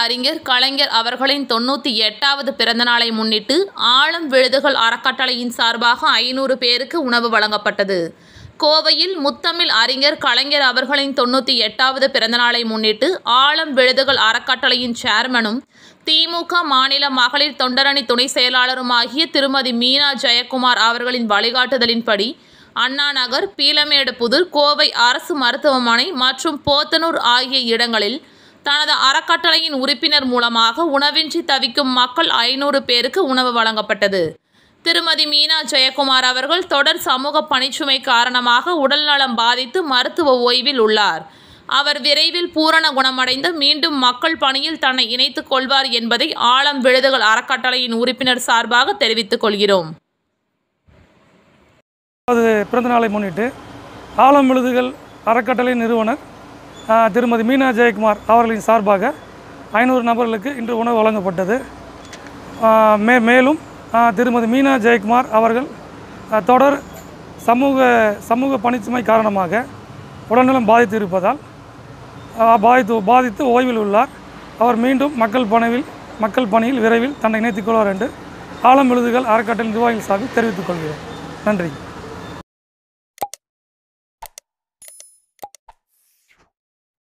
அறிஞர் கலைஞர் அவர்களின் தொண்ணூற்றி எட்டாவது பிறந்தநாளை முன்னிட்டு ஆழம் விழுதுகள் அறக்கட்டளையின் சார்பாக ஐநூறு பேருக்கு உணவு வழங்கப்பட்டது கோவையில் முத்தமிழ் அறிஞர் கலைஞர் அவர்களின் தொண்ணூற்றி எட்டாவது பிறந்தநாளை முன்னிட்டு ஆழம் விழுதுகள் அறக்கட்டளையின் சேர்மனும் திமுக மாநில மகளிர் தொண்டரணி துணை செயலாளருமாகிய திருமதி மீனா ஜெயக்குமார் அவர்களின் வழிகாட்டுதலின்படி அண்ணா நகர் பீலமேடு புதூர் கோவை அரசு மருத்துவமனை மற்றும் போத்தனூர் ஆகிய இடங்களில் தனது அறக்கட்டளையின் உறுப்பினர் மூலமாக உணவின்றி தவிக்கும் மக்கள் ஐநூறு பேருக்கு உணவு வழங்கப்பட்டது திருமதி மீனா ஜெயக்குமார் அவர்கள் தொடர் சமூக பணிச்சுமை காரணமாக உடல்நலம் பாதித்து மருத்துவ ஓய்வில் உள்ளார் அவர் விரைவில் பூரண குணமடைந்து மீண்டும் மக்கள் பணியில் தன்னை இணைத்துக் கொள்வார் என்பதை ஆழம் விழுதுகள் அறக்கட்டளையின் உறுப்பினர் சார்பாக தெரிவித்துக் கொள்கிறோம் அது பிறந்தநாளை முன்னிட்டு ஆலம் விழுதுகள் அறக்கட்டளை நிறுவனர் ஆ, திருமதி மீனா ஜெயக்குமார் அவர்களின் சார்பாக ஐநூறு நபர்களுக்கு இன்று உணவு வழங்கப்பட்டது ஆ, மே மேலும் ஆ, திருமதி மீனா ஜெயக்குமார் அவர்கள் ஆ, தொடர் சமூக சமூக பணிச்சுமை காரணமாக உடல்நலம் பாதித்து இருப்பதால் ஆ, பாதித்து பாதித்து ஓய்வில் உள்ளார் அவர் மீண்டும் மக்கள் பணியில் மக்கள் பணியில் விரைவில் தன்னை இணைத்துக் கொள்வார் என்று ஆலம் விழுதுகள் அறக்கட்டளை நிர்வாகிகள் சார்பில் தெரிவித்துக் கொள்கிறேன் நன்றி